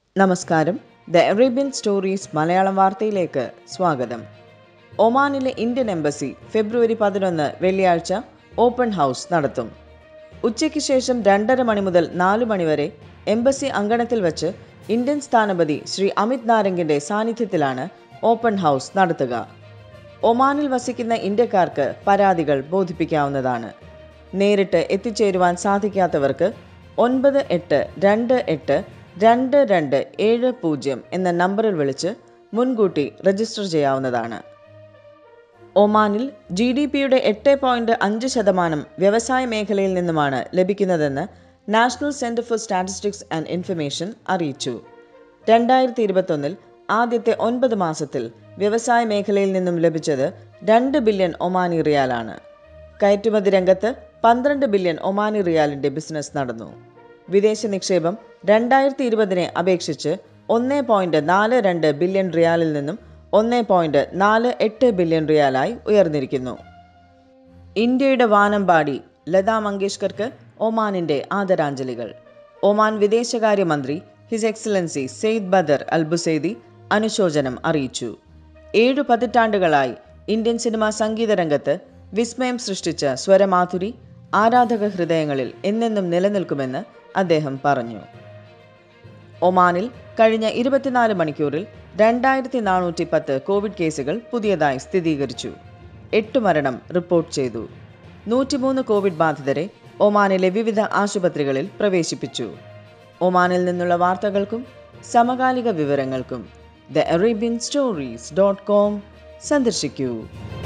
നമസ്കാരം the Arabian stories Malayalam വാർത്തയിലേക്ക് സ്വാഗതം ഒമാനിലെ ഇന്ത്യൻ എംബസി ഫെബ്രുവരി പതിനൊന്ന് വെള്ളിയാഴ്ച ഓപ്പൺ ഹൗസ് നടത്തും ഉച്ചയ്ക്ക് ശേഷം രണ്ടര മണി മുതൽ നാലു മണി വരെ എംബസി അങ്കണത്തിൽ വച്ച് ഇന്ത്യൻ സ്ഥാനപതി ശ്രീ അമിത് നാരംഗിന്റെ സാന്നിധ്യത്തിലാണ് ഓപ്പൺ ഹൗസ് നടത്തുക ഒമാനിൽ വസിക്കുന്ന ഇന്ത്യക്കാർക്ക് പരാതികൾ ബോധിപ്പിക്കാവുന്നതാണ് നേരിട്ട് എത്തിച്ചേരുവാൻ സാധിക്കാത്തവർക്ക് ഒൻപത് എട്ട് രണ്ട് എട്ട് രണ്ട് രണ്ട് ഏഴ് പൂജ്യം എന്ന നമ്പറിൽ വിളിച്ച് മുൻകൂട്ടി രജിസ്റ്റർ ചെയ്യാവുന്നതാണ് ഒമാനിൽ ജി ഡി പിയുടെ എട്ട് പോയിന്റ് അഞ്ച് ശതമാനം വ്യവസായ മേഖലയിൽ നിന്നുമാണ് ലഭിക്കുന്നതെന്ന് national centre for statistics and information അറിയിച്ചു രണ്ടായിരത്തി ഇരുപത്തൊന്നിൽ ആദ്യത്തെ ഒൻപത് മാസത്തിൽ വ്യവസായ മേഖലയിൽ നിന്നും ലഭിച്ചത് രണ്ട് ബില്യൺ ഒമാനി റിയാലാണ് കയറ്റുമതി രംഗത്ത് പന്ത്രണ്ട് ബില്യൺ ഒമാനി റിയാലിന്റെ ബിസിനസ് നടന്നു വിദേശ നിക്ഷേപം രണ്ടായിരത്തി ഇരുപതിനെ അപേക്ഷിച്ച് ഒന്ന് പോയിന്റ് നാല് രണ്ട് ബില്യൺ റിയാലിൽ നിന്നും ഒന്ന് പോയിന്റ് നാല് എട്ട് ബില്യൺ റിയാലായി ഉയർന്നിരിക്കുന്നു ഇന്ത്യയുടെ വാനമ്പാടി ലതാ മങ്കേഷ്കർക്ക് ഒമാനിന്റെ ആദരാഞ്ജലികൾ ഒമാൻ വിദേശകാര്യമന്ത്രി his excellency Sayyid Badr Al Busaidi അനുശോചനം അറിയിച്ചു ഏഴു പതിറ്റാണ്ടുകളായി ഇന്ത്യൻ സിനിമാ സംഗീത രംഗത്ത് വിസ്മയം സൃഷ്ടിച്ച സ്വരമാധുരി ആരാധക ഹൃദയങ്ങളിൽ എന്നെന്നും നിലനിൽക്കുമെന്ന് അദ്ദേഹം പറഞ്ഞു ഒമാനിൽ കഴിഞ്ഞ ഇരുപത്തിനാല് മണിക്കൂറിൽ രണ്ടായിരത്തി നാനൂറ്റി പത്ത് കോവിഡ് കേസുകൾ പുതിയതായി സ്ഥിരീകരിച്ചു എട്ട് മരണം റിപ്പോർട്ട് ചെയ്തു നൂറ്റിമൂന്ന് കോവിഡ് ബാധിതരെ ഒമാനിലെ വിവിധ ആശുപത്രികളിൽ പ്രവേശിപ്പിച്ചു ഒമാനിൽ നിന്നുള്ള വാർത്തകൾക്കും സമകാലിക വിവരങ്ങൾക്കും the Arabian stories dot com സന്ദർശിക്കൂ